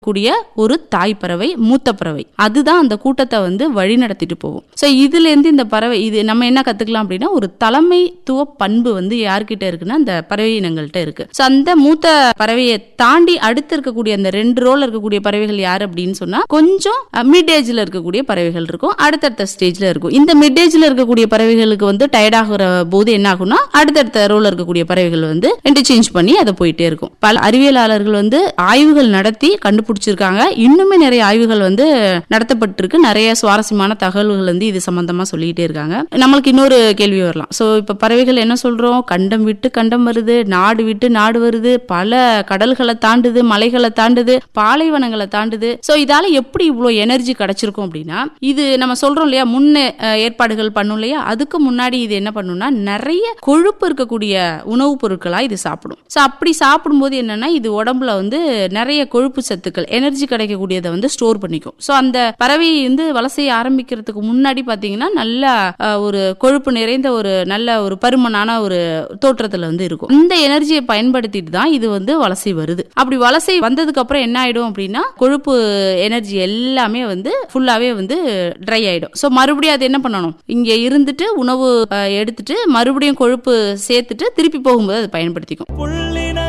கூடிய ஒரு தாய் பறவை மூத்த பறவை அதுதான் அந்த கூட்டத்தை வந்து வழி நடத்திட்டு போகும் ஸோ இதுல இருந்து இந்த பறவை இது நம்ம என்ன கத்துக்கலாம் அப்படின்னா ஒரு தலைமைத்துவ பண்பு வந்து யார்கிட்ட இருக்குன்னா அந்த பறவை இனங்கள்ட்ட இருக்கு ஸோ அந்த மூத்த பறவையை தாண்டி அடுத்து இருக்கக்கூடிய அந்த ரெண்டு ரோல் இருக்கக்கூடிய பறவைகள் யார் அப்படின்னு சொன்னா கொஞ்சம் மிட் ஏஜ்ல இருக்கக்கூடிய பறவைகள் இருக்கும் அடுத்தடுத்த ஸ்டேஜ்ல இருக்கும் இந்த மிட் ஏஜ்ல இருக்கக்கூடிய பறவைகளுக்கு வந்து டயர்ட் ஆகுற போது என்ன ஆகும்னா அடுத்தடுத்த ரோல் இருக்கக்கூடிய பறவைகள் வந்து இன்டர்சேஞ்ச் பண்ணி அதை போயிட்டே இருக்கும் பல அறிவியலாளர்கள் வந்து ஆய்வுகள் நடத்தி கண்டுபிடிச்சிருக்காங்க இன்னுமே நிறைய ஆய்வுகள் வந்து நடத்தப்பட்டிருக்கு நிறைய சுவாரஸ்யமான தகவல்கள் வந்து இது சம்பந்தமா சொல்லிட்டே இருக்காங்க நம்மளுக்கு இன்னொரு கேள்வி வரலாம் சோ இப்ப பறவைகள் என்ன சொல்றோம் கண்டம் விட்டு கண்டம் வருது நாடு விட்டு நாடு வருது பல கடல்களை தாண்டுது மலைகளை தாண்டுது பாலைவனங்களை தாண்டுது சோ இதால எப்படி இவ்வளவு எனர்ஜி கிடைச்சிருக்கும் அப்படின்னா இது நம்ம சொல்றோம் இல்லையா முன்ன அஹ், ஏற்பாடுகள் பண்ணும் இல்லையா அதுக்கு முன்னாடி இது என்ன பண்ணும்னா நிறைய கொழுப்பு இருக்கக்கூடிய உணவுப் பொருட்களா இது சாப்பிடும் சோ அப்படி சாப்பிடும்போது என்னன்னா இது உடம்புல வந்து நிறைய கொழுப்பு சத்துக்கள் எனர்ஜி கிடைக்கக்கூடியதை வந்து ஸ்டோர் பண்ணிக்கும் சோ அந்த பறவை வந்து வலசைய ஆரம்பிக்கிறதுக்கு முன்னாடி பாத்தீங்கன்னா நல்ல அஹ், ஒரு கொழுப்பு நிறைந்த ஒரு நல்ல ஒரு பருமனான ஒரு தோற்றத்துல வந்து இருக்கும் இந்த எனர்ஜியை பயன்படுத்திட்டு தான் இது வந்து வலசை வருது அப்படி வலசை வந்ததுக்கு அப்புறம் என்ன ஆயிடும் அப்படின்னா கொழுப்பு எனர்ஜி எல்லாமே வந்து ஃபுல்லாவே வந்து ட்ரை ஆயிடும் சோ மறுபடியும் அது என்ன பண்ணணும் இங்க இருந்துட்டு உணவு அஹ், எடுத்துட்டு மறுபடியும் கொழுப்பு சேர்த்துட்டு திருப்பி போகும்போது அது பயன்படுத்திக்கும் புள்ளின